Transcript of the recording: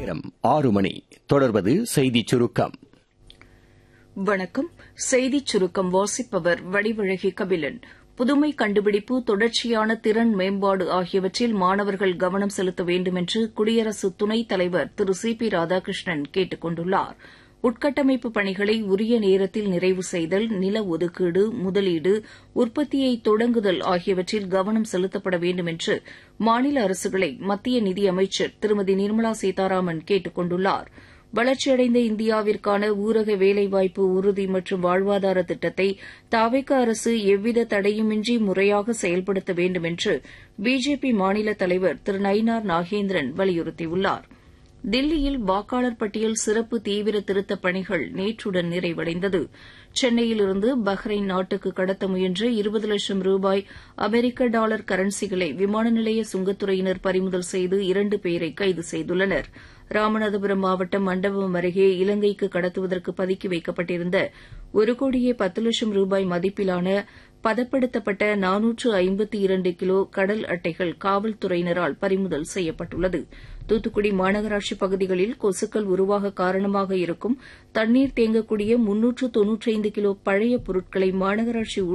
நேரம் ஆறு மணி தொடர்வது செய்திச் சுருக்கம் வணக்கம் செய்திச் சுருக்கம் வாசிப்பவர் வடிவழகி கபிலன் புதுமை கண்டுபிடிப்பு தொடர்ச்சியான திறன் மேம்பாடு ஆகியவற்றில் மாணவர்கள் கவனம் செலுத்த வேண்டுமென்று குடியரசு துணைத் தலைவர் திரு சி பி ராதாகிருஷ்ணன் கேட்டுக் கொண்டுள்ளார் உட்கட்டமைப்பு பணிகளை உரிய நேரத்தில் நிறைவு செய்தல் நில ஒதுக்கீடு முதலீடு உற்பத்தியை தொடங்குதல் ஆகியவற்றில் கவனம் செலுத்தப்பட வேண்டும் என்று மாநில அரசுகளை மத்திய நிதியமைச்சர் திருமதி நிர்மலா சீதாராமன் கேட்டுக் கொண்டுள்ளாா் வளர்ச்சியடைந்த இந்தியாவிற்கான ஊரக வேலைவாய்ப்பு உறுதி மற்றும் வாழ்வாதார திட்டத்தை தாவேக அரசு எவ்வித தடையுமின்றி முறையாக செயல்படுத்த வேண்டும் என்று பிஜேபி மாநில தலைவர் திரு நயினார் நாகேந்திரன் வலியுறுத்தியுள்ளார் தில்லியில் வாக்காளர் பட்டியல் சிறப்பு தீவிர திருத்தப் பணிகள் நேற்றுடன் நிறைவடைந்தது சென்னையிலிருந்து பஹ்ரைன் நாட்டுக்கு கடத்த முயன்ற இருபது லட்சம் ரூபாய் அமெரிக்க டாலர் கரன்சிகளை விமான நிலைய சுங்கத்துறையினர் பறிமுதல் செய்து இரண்டு பேரை கைது செய்துள்ளனர் ராமநாதபுரம் மாவட்டம் மண்டபம் அருகே இலங்கைக்கு கடத்துவதற்கு பதுக்கி வைக்கப்பட்டிருந்த ஒரு கோடியே பத்து லட்சம் ரூபாய் மதிப்பிலான பதப்படுத்தப்பட்ட நானூற்று ஐம்பத்தி இரண்டு கிலோ கடல் அட்டைகள் காவல்துறையினரால் பறிமுதல் செய்யப்பட்டுள்ளது தூத்துக்குடி மாநகராட்சி பகுதிகளில் கொசுக்கள் உருவாக காரணமாக இருக்கும் தண்ணீர் தேங்கக்கூடிய முன்னூற்று தொன்னூற்றைந்து கிலோ பழைய பொருட்களை மாநகராட்சி